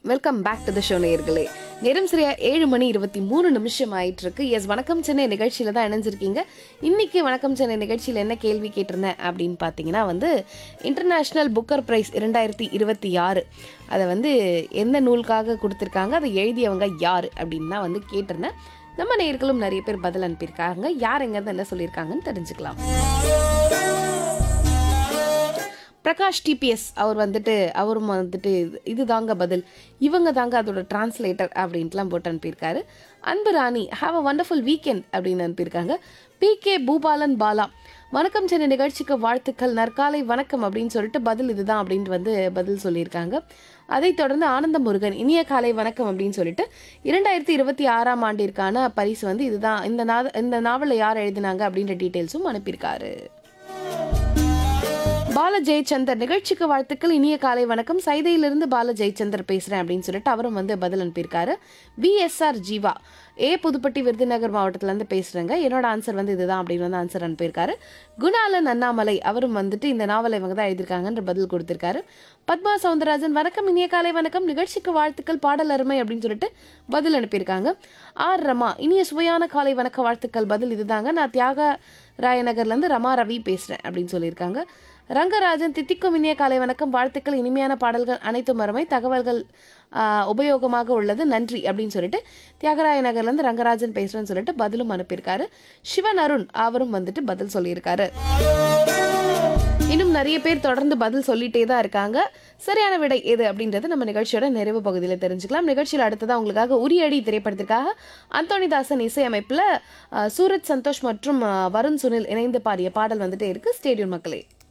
welcome back to the show நேயர்களே நேரம் சரியா ஏழு மணி இருபத்தி மூணு நிமிஷம் ஆயிட்டு இருக்கு எஸ் வணக்கம் சென்னை நிகழ்ச்சியில தான் இணைஞ்சிருக்கீங்க இன்னைக்கு வணக்கம் சென்னை நிகழ்ச்சியில் என்ன கேள்வி கேட்டிருந்தேன் அப்படின்னு பார்த்தீங்கன்னா வந்து இன்டர்நேஷ்னல் புக்கர் பிரைஸ் இரண்டாயிரத்தி இருபத்தி ஆறு அதை வந்து எந்த நூலுக்காக கொடுத்துருக்காங்க அதை எழுதியவங்க யார் அப்படின்னு தான் வந்து கேட்டிருந்தேன் நம்ம நேயர்களும் நிறைய பேர் பதில் அனுப்பியிருக்காங்க யார் எங்கேருந்து என்ன சொல்லியிருக்காங்கன்னு தெரிஞ்சுக்கலாம் பிரகாஷ் டிபிஎஸ் அவர் வந்துட்டு அவரும் வந்துட்டு இது- இது தாங்க பதில் இவங்க தாங்க அதோட டிரான்ஸ்லேட்டர் அப்படின்ட்டுலாம் போட்டு அனுப்பியிருக்காரு Anbu Rani have a wonderful weekend அப்படின்னு அனுப்பியிருக்காங்க பி கே பூபாலன் பாலா வணக்கம் சென்னை நிகழ்ச்சிக்கு வாழ்த்துக்கள் நற்காலை வணக்கம் அப்படின்னு சொல்லிட்டு பதில் இதுதான் அப்படின்ட்டு வந்து பதில் சொல்லியிருக்காங்க அதைத் தொடர்ந்து ஆனந்த முருகன் இனிய காலை வணக்கம் அப்படின்னு சொல்லிட்டு இரண்டாயிரத்தி இருபத்தி ஆறாம் ஆண்டிற்கான பரிசு வந்து இதுதான் இந்த நா இந்த நாவலை யார் எழுதினாங்க அப்படின்ற டீட்டெயில்ஸும் அனுப்பியிருக்காரு பால ஜெயச்சந்தர் நிகழ்ச்சிக்கு வாழ்த்துக்கள் இனிய காலை வணக்கம் சைதையிலிருந்து பால ஜெயச்சந்தர் பேசுறேன் அப்படின்னு சொல்லிட்டு அவரும் வந்து பதில் அனுப்பியிருக்காரு விஎஸ்ஆர் ஜீவா ஏ புதுப்பட்டி விருதுநகர் மாவட்டத்துல இருந்து பேசுறேங்க என்னோட ஆன்சர் வந்து இதுதான் அப்படின்னு வந்து ஆன்சர் அனுப்பியிருக்காரு குணாலன் அண்ணாமலை அவரும் வந்துட்டு இந்த நாவலை இவங்க தான் எழுதியிருக்காங்கன்ற பதில் கொடுத்திருக்காரு பத்மா சவுந்தரராஜன் வணக்கம் இனிய காலை வணக்கம் நிகழ்ச்சிக்கு வாழ்த்துக்கள் பாடல் அருமை அப்படின்னு சொல்லிட்டு பதில் அனுப்பியிருக்காங்க ஆர் ரமா இனிய சுவையான காலை வணக்க வாழ்த்துக்கள் பதில் இதுதாங்க நான் தியாக ராயநகர்லேருந்து ரமா ரவி பேசுகிறேன் அப்படின்னு சொல்லியிருக்காங்க ரங்கராஜன் தித்திக்கும் இனிய காலை வணக்கம் வாழ்த்துக்கள் இனிமையான பாடல்கள் அனைத்தும் அருமை தகவல்கள் ஆஹ், உபயோகமாக உள்ளது நன்றி அப்படின்னு சொல்லிட்டு தியாகராய நகர்லேருந்து ரங்கராஜன் பேசுகிறேன்னு சொல்லிட்டு பதிலும் அனுப்பியிருக்காரு சிவன் அருண் அவரும் வந்துட்டு பதில் சொல்லியிருக்காரு இன்னும் நிறைய பேர் தொடர்ந்து பதில் சொல்லிட்டே தான் இருக்காங்க சரியான விடை எது அப்படின்றது நம்ம நிகழ்ச்சியோட நிறைவு பகுதியில் தெரிஞ்சுக்கலாம் நிகழ்ச்சியில் அடுத்ததாக உங்களுக்காக உரியடி திரைப்படத்திற்காக அந்தோனிதாசன் இசையமைப்பில் அஹ், சூரஜ் சந்தோஷ் மற்றும் அஹ், வருண் சுனில் இணைந்து பாடிய பாடல் வந்துட்டே இருக்கு ஸ்டேடியம் மக்களே